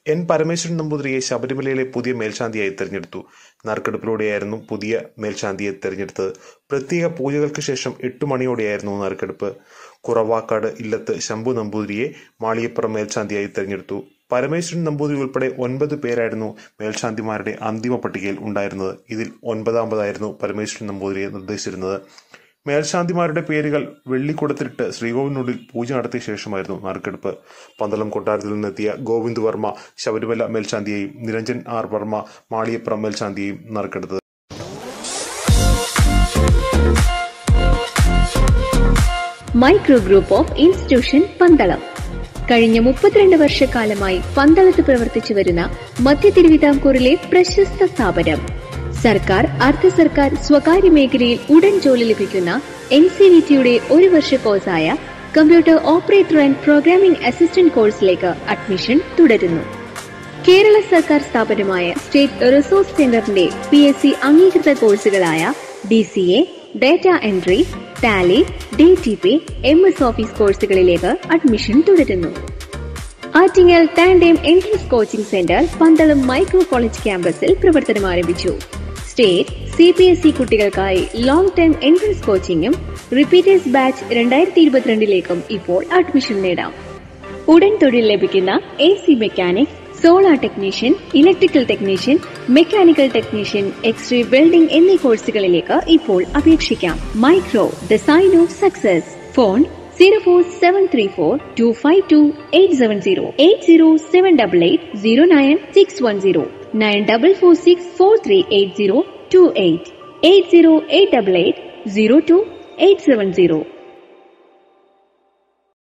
N Parameswaran നമ്പൂതിരിയെ ശബരിമലയിലെ പുതിയ മേൽശാന്തിയായി തെരഞ്ഞെടുത്തു നറുക്കെടുപ്പിലൂടെയായിരുന്നു പുതിയ മേൽശാന്തിയെ തെരഞ്ഞെടുത്തത് പ്രത്യേക പൂജകൾക്ക് ശേഷം എട്ടു മണിയോടെയായിരുന്നു നറുക്കെടുപ്പ് കുറവാക്കാട് ഇല്ലത്ത് ശംഭു നമ്പൂതിരിയെ മാളിയപ്പുറം മേൽശാന്തിയായി തെരഞ്ഞെടുത്തു പരമേശ്വരൻ നമ്പൂതിരി ഉൾപ്പെടെ ഒൻപത് പേരായിരുന്നു മേൽശാന്തിമാരുടെ അന്തിമ പട്ടികയിൽ ഉണ്ടായിരുന്നത് ഇതിൽ ഒൻപതാമതായിരുന്നു പരമേശ്വരൻ നമ്പൂതിരിയെ നിർദ്ദേശിച്ചിരുന്നത് മേൽശാന്തിമാരുടെ പേരുകൾ വെള്ളിക്കുടത്തിലിട്ട് ശ്രീകോവിലിനുള്ളിൽ പൂജ നടത്തിയ ശേഷമായിരുന്നു നറുക്കെടുപ്പ് പന്തളം കൊട്ടാരത്തിൽ നിന്നെത്തിയ ഗോവിന്ദ് വർമ്മ ശബരിമല മേൽശാന്തിയെയും നിരഞ്ജൻ ആർ വർമ്മ മാളിയപ്പുറം മേൽശാന്തിയെയും നറുക്കെടുത്തത് micro group of institution Pandalam കഴിഞ്ഞ മുപ്പത്തിരണ്ട് വർഷക്കാലമായി പന്തളത്ത് പ്രവർത്തിച്ചു വരുന്ന മധ്യ തിരുവിതാംകൂറിലെ പ്രശസ്ത സ്ഥാപനം സർക്കാർ അർദ്ധ സർക്കാർ സ്വകാര്യ മേഖലയിൽ ഉടൻ ജോലി ലഭിക്കുന്ന എൻ സി വി ടിയുടെ ഒരു വർഷ കോഴ്സായ computer operator and programming assistant കോഴ്സിലേക്ക് അഡ്മിഷൻ തുടരുന്നു കേരള സർക്കാർ സ്ഥാപനമായ സ്റ്റേറ്റ് റിസോഴ്സ് സെന്ററിന്റെ പി എസ് സി അംഗീകൃത കോഴ്സുകളായ D C A data entry tally D T P M S office കോഴ്സുകളിലേക്ക് അഡ്മിഷൻ തുടരുന്നു Attingal tandem entrance coaching centre Pandalam micro college ക്യാമ്പസിൽ പ്രവർത്തനം ആരംഭിച്ചു state C P S E കുട്ടികൾക്കായി ലോങ് ടേം എൻട്രൻസ് കോച്ചിങ്ങും റിപ്പീറ്റേഴ്സ് ബാച്ച് രണ്ടായിരത്തി ഇരുപത്തിരണ്ടിലേക്കും ഇപ്പോൾ അഡ്മിഷൻ നേടാം ഉടൻ തൊഴിൽ ലഭിക്കുന്ന A C mechanic solar technician electrical technician mechanical technician X ray welding എന്നീ കോഴ്സുകളിലേക്ക് ഇപ്പോൾ അപേക്ഷിക്കാം micro the sign of success phone zero four seven three four two five two eight seven zero eight zero seven double eight zero nine six one zero nine double four six four three eight zero two eight eight zero eight double eight zero two eight seven zero